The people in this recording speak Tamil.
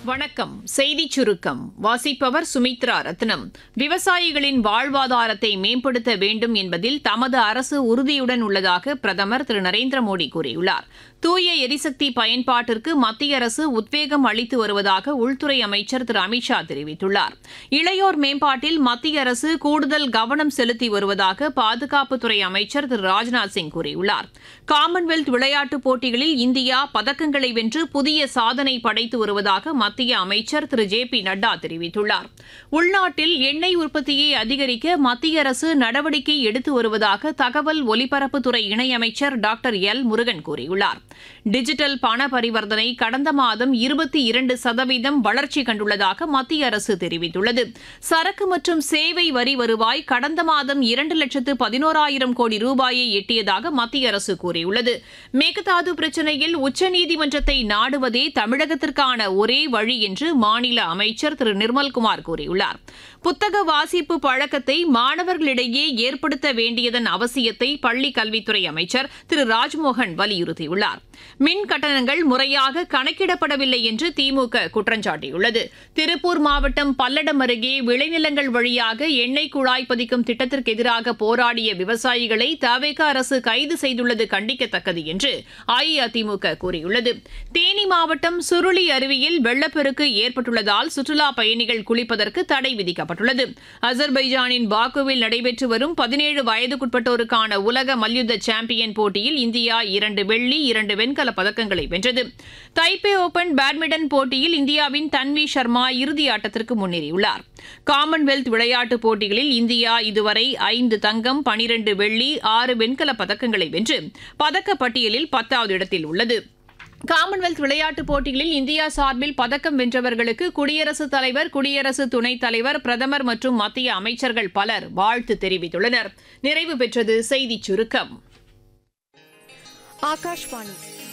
வணக்கம் செய்திச் சுருக்கம் வாசிப்பவர் சுமித்ரா ரத்னம் விவசாயிகளின் வாழ்வாதாரத்தை மேம்படுத்த வேண்டும் என்பதில் தமது அரசு உறுதியுடன் உள்ளதாக பிரதமர் திரு நரேந்திர மோடி கூறியுள்ளார் தூய எரிசக்தி பயன்பாட்டிற்கு மத்திய அரசு உத்வேகம் அளித்து வருவதாக உள்துறை அமைச்சர் திரு அமித்ஷா தெரிவித்துள்ளார் இளையோர் மேம்பாட்டில் மத்திய அரசு கூடுதல் கவனம் செலுத்தி வருவதாக பாதுகாப்புத்துறை அமைச்சர் திரு ராஜ்நாத் சிங் கூறியுள்ளார் காமன்வெல்த் விளையாட்டுப் போட்டிகளில் இந்தியா பதக்கங்களை வென்று புதிய சாதனை படைத்து வருவதாக மத்திய அமைச்சர் திரு ஜே பி நட்டா தெரிவித்துள்ளார் உள்நாட்டில் எண்ணெய் உற்பத்தியை அதிகரிக்க மத்திய அரசு நடவடிக்கை எடுத்து வருவதாக தகவல் ஒலிபரப்புத்துறை இணையமைச்சர் டாக்டர் எல் முருகன் கூறியுள்ளார் டிஜிட்டல் பண பரிவர்த்தனை கடந்த மாதம் இருபத்தி இரண்டு சதவீதம் வளர்ச்சி கண்டுள்ளதாக மத்திய அரசு தெரிவித்துள்ளது சரக்கு மற்றும் சேவை வரி வருவாய் கடந்த மாதம் இரண்டு லட்சத்து பதினோராயிரம் கோடி ரூபாயை எட்டியதாக மத்திய அரசு கூறியுள்ளது மேகதாது பிரச்சினையில் உச்சநீதிமன்றத்தை நாடுவதே தமிழகத்திற்கான ஒரே வழி என்று மாநில அமைச்சர் திரு நிர்மல்குமார் கூறியுள்ளார் புத்தக வாசிப்பு பழக்கத்தை மாணவர்களிடையே ஏற்படுத்த வேண்டியதன் அவசியத்தை பள்ளிக் கல்வித்துறை அமைச்சர் திரு ராஜ்மோகன் வலியுறுத்தியுள்ளார் மின் கட்டணங்கள் முறையாக கணக்கிடப்படவில்லை என்று திமுக குற்றம் சாட்டியுள்ளது திருப்பூர் மாவட்டம் பல்லடம் அருகே விளைநிலங்கள் வழியாக எண்ணெய் குழாய் பதிக்கும் திட்டத்திற்கு எதிராக போராடிய விவசாயிகளை தவேக அரசு கைது செய்துள்ளது கண்டிக்கத்தக்கது என்று அஇஅதிமுக கூறியுள்ளது தேனி மாவட்டம் சுருளி அருவியில் வெள்ளப்பெருக்கு ஏற்பட்டுள்ளதால் சுற்றுலா பயணிகள் குளிப்பதற்கு தடை விதிக்கப்பட்டுள்ளது அசர்பைஜானின் பாக்குவில் நடைபெற்று வரும் பதினேழு வயதுக்குட்பட்டோருக்கான உலக மல்யுத்த சாம்பியன் போட்டியில் இந்தியா இரண்டு வெள்ளி இரண்டு வெண்கல பதக்கங்களை வென்றது தைப்பே ஓபன் பேட்மிண்டன் போட்டியில் இந்தியாவின் தன்வி சர்மா இறுதி ஆட்டத்திற்கு முன்னேறியுள்ளார் காமன்வெல்த் விளையாட்டுப் போட்டிகளில் இந்தியா இதுவரை ஐந்து தங்கம் பனிரண்டு வெள்ளி ஆறு வெண்கல பதக்கங்களை வென்று பதக்கப்பட்டியலில் பத்தாவது இடத்தில் உள்ளது காமன்வெல்த் விளையாட்டுப் போட்டிகளில் இந்தியா சார்பில் பதக்கம் வென்றவர்களுக்கு குடியரசுத் தலைவர் குடியரசு துணைத் தலைவர் பிரதமர் மற்றும் மத்திய அமைச்சர்கள் பலர் வாழ்த்து தெரிவித்துள்ளனர் நிறைவு பெற்றது செய்திச் சுருக்கம் ஆகாஷ்வாணி